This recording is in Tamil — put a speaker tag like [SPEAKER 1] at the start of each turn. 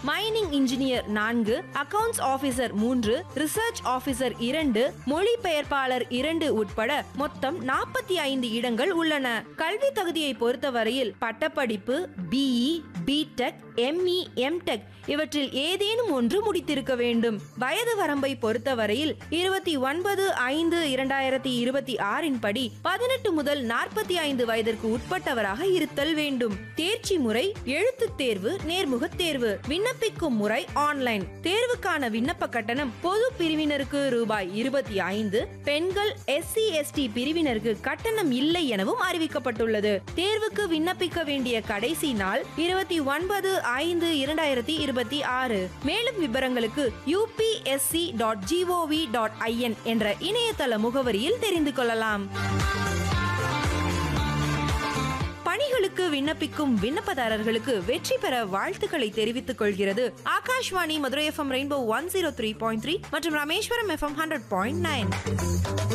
[SPEAKER 1] மைனிங் இன்ஜினியர் நான்கு அக்கவுண்ட்ஸ் ஆபீசர் மூன்று ரிசர்ச் ஆபீசர் இரண்டு மொழிபெயர்ப்பாளர் இரண்டு உட்பட மொத்தம் நாற்பத்தி ஐந்து இடங்கள் உள்ளன கல்வி தகுதியை பொறுத்தவரையில் பட்டப்படிப்பு பிஇ பிடெக் எம்இ எம்டெக் இவற்றில் ஏதேனும் ஒன்று முடித்திருக்க வேண்டும் வயது வரம்பை பொறுத்தவரையில் இருபத்தி ஒன்பது ஐந்து இரண்டாயிரத்தி இருபத்தி ஆறின் படி பதினெட்டு முதல் நாற்பத்தி ஐந்து வயதிற்கு உட்பட்டவராக இருத்தல் வேண்டும் தேர்ச்சி முறை எழுத்துத் தேர்வு நேர்முகத் தேர்வு விண்ணப்பிக்கும் முறை ஆன்லைன் தேர்வுக்கான விண்ணப்ப கட்டணம் பொது பிரிவினருக்கு ரூபாய் இருபத்தி ஐந்து பெண்கள் எஸ்சி எஸ்டி பிரிவினருக்கு கட்டணம் இல்லை எனவும் அறிவிக்கப்பட்டுள்ளது தேர்வுக்கு விண்ணப்பிக்க வேண்டிய கடைசி நாள் இருபத்தி ஒன்பது ஐந்து இரண்டாயிரத்தி இருபத்தி ஆறு மேலும் விவரங்களுக்கு UPSC dot GOV dot IN என்ற இணையதள முகவரியில் தெரிந்து கொள்ளலாம் பணிகளுக்கு விண்ணப்பிக்கும் விண்ணப்பதாரர்களுக்கு வெற்றி பெற வாழ்த்துக்களை தெரிவித்துக் கொள்கிறது Akashvani Madurai FM rainbow one zero three point three மற்றும் Rameswaram FM hundred point nine